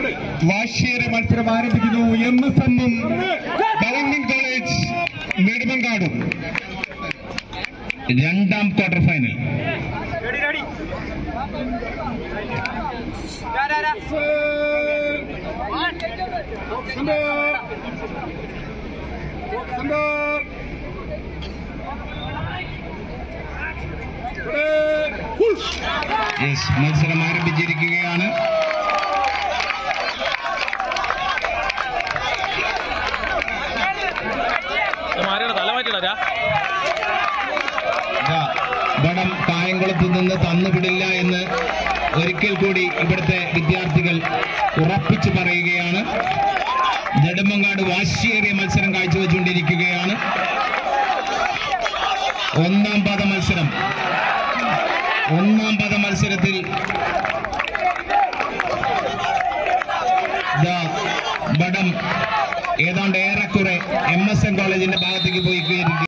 വാശിയേറെ മത്സരം ആരംഭിക്കുന്നു M S എമ്മും ഗവൺമെന്റ് കോളേജ് നെടുമങ്കാടും രണ്ടാം ക്വാർട്ടർ ഫൈനൽ യെസ് മത്സരം ആരംഭിച്ചിരിക്കുകയാണ് മാറിയുടെ തല മാറ്റിടാ ദാ, വടം കായംകുളത്ത് നിന്ന് തന്നുവിടില്ല എന്ന് ഒരിക്കൽ കൂടി ഇവിടുത്തെ വിദ്യാർത്ഥികൾ ഉറപ്പിച്ചു പറയുകയാണ് നെടുമങ്ങാട് വാശിയേറിയ മത്സരം കാഴ്ചവെച്ചുകൊണ്ടിരിക്കുകയാണ് ഒന്നാം പാദ മത്സരം ഒന്നാം പാദ മത്സരത്തിൽ ദാ, വടം ഏതാണ്ട് ഏറെക്കുറെ എം എസ് എൻ കോളേജിന്റെ ഭാഗത്തേക്ക് പോയി